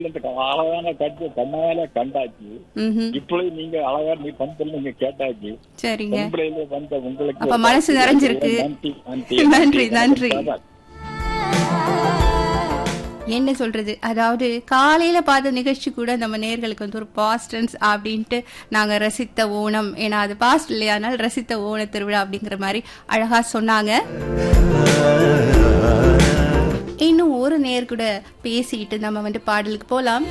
இந்த அழகான காட்சி கண்ணால கண்டாச்சு ம்ஹும். இப்பொழுது நீங்க அழகா நீ பண்புல நீங்க கேட்டாச்சு சரிங்க பொம்பளையில வந்த உங்களுக்கு அப்ப மனசு நிறைஞ்சிருக்கு. நன்றி நன்றி, நன்றி. நன்றி என்ன சொல்றது அதாவது காலையில பார்த்த நிகழ்ச்சி கூட நம்ம நேர்களுக்கு வந்து ஒரு பாஸ்டன்ஸ் அப்படின்ட்டு நாங்க ரசித்த ஓணம் ஏன்னா அது பாஸ்ட் இல்லையா அதனால ரசித்த ஓண திருவிழா அப்படிங்கிற மாதிரி அழகா சொன்னாங்க இன்னும் ஒரு நேர் கூட பேசிட்டு நம்ம வந்து பாடலுக்கு போலாம்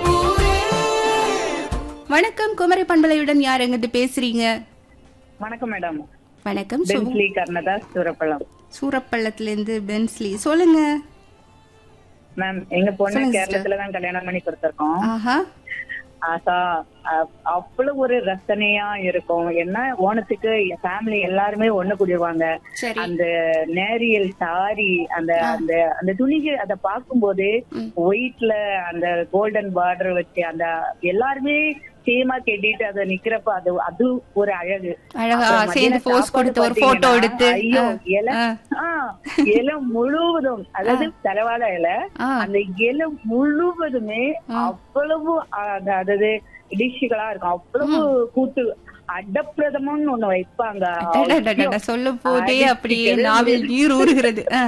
வணக்கம் குமரி பண்பலையுடன் யார் எங்கிட்டு பேசுறீங்க வணக்கம் மேடம் வணக்கம் சு- பென்ஸ்லி கர்ணதாஸ் சூரப்பழம் சூரப்பள்ளத்துல இருந்து பென்ஸ்லி சொல்லுங்க மேம் எங்க பொண்ணு சொல்லுங்க கேரளத்துல தான் கல்யாணம் பண்ணி கொடுத்திருக்கோம் ஆஹா ஆசா அ- அவ்வளவு ஒரு ரசனையா இருக்கும் என்ன ஓணத்துக்கு ஃபேமிலி எல்லாருமே ஒண்ணு கூடிடுவாங்க சரி அந்த நேரியல் சாரி அந்த அந்த அந்த துணிகள் அத பார்க்கும்போது ஒயிட்ல அந்த கோல்டன் பார்டர் வச்சு அந்த எல்லாருமே சேமா கட்டிட்டு அத நிக்கிறப்ப அது அது ஒரு அழகு அழகா அப்புறம் சேர்ந்து மதியானம் போஸ் சாப்பாடு கொடுத்து ஒரு போட்டோ பாத்தீங்கன்னா, எடுத்து ஐயோ இலை ஆ. ஆ, இலை முழுவதும் அதாவது தலவாழ இலை ஆ. அந்த இலை முழுவதுமே அவ்வளவு அ- அந்த- அதாவது டிஷ்களா இருக்கும் அவ்வளவு கூட்டு அடப்பிரதமம்னு ஒண்ணு வைப்பாங்க அடடடடட, சொல்லும் போதே அடிச்சுக்கிறது. அப்படியே நாவில் நீர் ஊறுகிறது ஆ.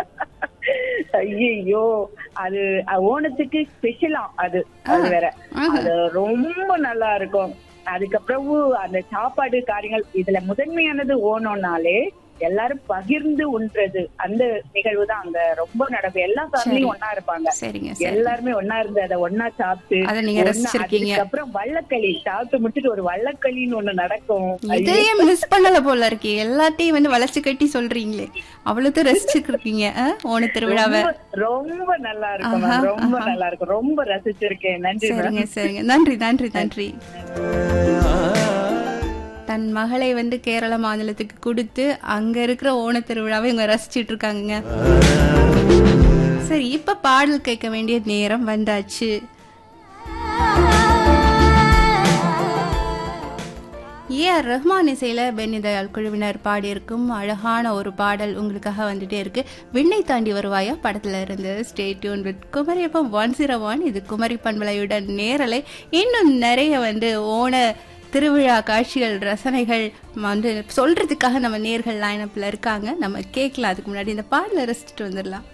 ஐயோ அது அ, ஓணத்துக்கு ஸ்பெஷலா அது அது வேற ஆஹா. அது ரொம்ப நல்லா இருக்கும் அதுக்கப்புறம் அந்த சாப்பாடு காரியங்கள் இதுல முதன்மையானது ஓணம்னாலே எல்லாரும் பகிர்ந்து உண்றது அந்த நிகழ்வு தான் அங்க ரொம்ப நடக்கும் எல்லா ஃபேமிலியும் ஒன்னா இருப்பாங்க சரிங்க சரி எல்லாருமே ஒன்னா இருந்து அதை ஒன்னா சாப்பிட்டு அதை நீங்க ஒண்ணா- ரசிச்சிருக்கீங்க. அதுக்கப்புறம் வள்ளக்களி சாப்பிட்டு முடிச்சிட்டு ஒரு வள்ளக்களின்னு ஒண்ணு நடக்கும் இதையே மிஸ் பண்ணல போல இருக்கே எல்லாத்தையும் வந்து வளைச்சு கட்டி சொல்றீங்களே அவ்வளவு ரசிச்சிருக்கீங்க ஓண திருவிழாவை ரொம்ப- ரொம்ப நல்லா இருக்கும் ஆஹா, ma'am. ரொம்ப ஆஹா. நல்லா இருக்கும் ரொம்ப ரசிச்சிருக்கேன் நன்றி ma'am. சரிங்க சரிங்க நன்றி நன்றி நன்றி தன் மகளை வந்து கேரள மாநிலத்துக்கு கொடுத்து அங்க இருக்கிற ஓண திருவிழாவை இவங்க ரசிச்சிட்டு இருக்காங்க சரி இப்ப பாடல் கேட்க வேண்டிய நேரம் வந்தாச்சு ஏ ஆர் ரஹ்மான் இசையில பென்னி தயாள் குழுவினர் பாடியிருக்கும் அழகான ஒரு பாடல் உங்களுக்காக வந்துட்டே இருக்கு விண்ணை தாண்டி வருவாயா படத்துல இருந்து stay tune with Kumari FM one zero one இது குமரி பண்பலையுடன் நேரலை இன்னும் நிறைய வந்து ஓண திருவிழா காட்சிகள் ரசனைகள் வந்து சொல்றதுக்காக நம்ம நேர்கள் லைனப்ல இருக்காங்க நம்ம கேட்கலாம் அதுக்கு முன்னாடி இந்த பாடலை ரசிச்சுட்டு வந்துடலாம்